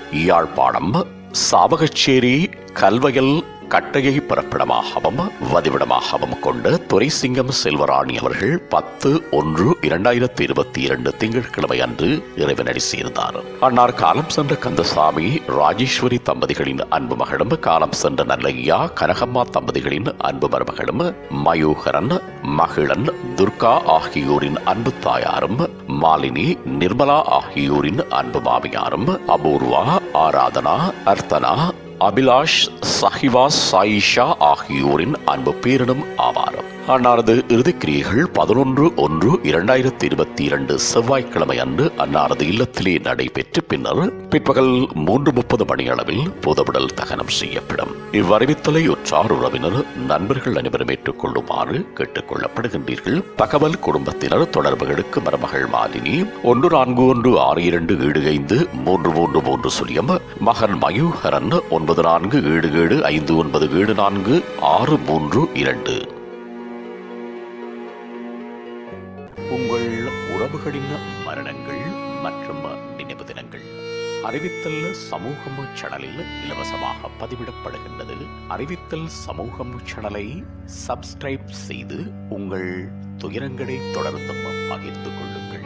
யாழ்ப்பாணம் சாவகச்சேரி கல்வயல் கட்டையை பிறப்பிடமாகவும் வதிவிடமாகவும் கொண்ட துரைசிங்கம் செல்வராணி அவர்கள் பத்து ஒன்று இரண்டாயிரத்தி இருபத்தி இரண்டு திங்கட்கிழமை அன்று இறைவனடி சேர்ந்தார் அன்னார் காலம் சென்ற கந்தசாமி ராஜேஸ்வரி தம்பதிகளின் அன்பு மகளும் காலம் சென்ற நல்லையா கனகம்மா தம்பதிகளின் அன்பு மருமகளும் மயூகரன் மகிழன் துர்கா ஆகியோரின் அன்பு தாயாரும் மாலினி நிர்மலா ஆகியோரின் அன்பு மாமியாரும் அபூர்வா ஆராதனா அர்த்தனா அபிலாஷ் சஹிவா சாயிஷா ஆகியோரின் அன்பு பேரனும் ஆவார் அன்னாரது இறுதிக்கிரியைகள் பதினொன்று ஒன்று இரண்டாயிரத்தி இருபத்தி இரண்டு செவ்வாய்க்கிழமை அன்று அன்னாரது இல்லத்திலே நடைபெற்று பின்னர் பிற்பகல் மூன்று முப்பது மணியளவில் பொதுவிடல் தகனம் செய்யப்படும் இவ்வறிவித்தலை உற்றார் உறவினர் நண்பர்கள் அனைவரும் ஏற்றுக்கொள்ளுமாறு கேட்டுக் கொள்ளப்படுகின்றீர்கள் தகவல் குடும்பத்தினர் தொடர்புகளுக்கு மருமகள் மாலினி ஒன்று நான்கு ஒன்று ஆறு இரண்டு ஏழு ஐந்து மூன்று மூன்று மூன்று சுழியம் மகன் மயூஹரன் ஒன்பது நான்கு ஏழு ஏழு ஐந்து ஒன்பது ஏழு நான்கு ஆறு மூன்று இரண்டு உங்கள் உறவுகளின் மரணங்கள் மற்றும் நினைவு தினங்கள் அறிவித்தல் சமூகம் சேனலில் இலவசமாக பதிவிடப்படுகின்றது அறிவித்தல் சமூகம் சேனலை சப்ஸ்கிரைப் செய்து உங்கள் துயரங்களை தொடர்ந்தும் பகிர்ந்து கொள்ளுங்கள்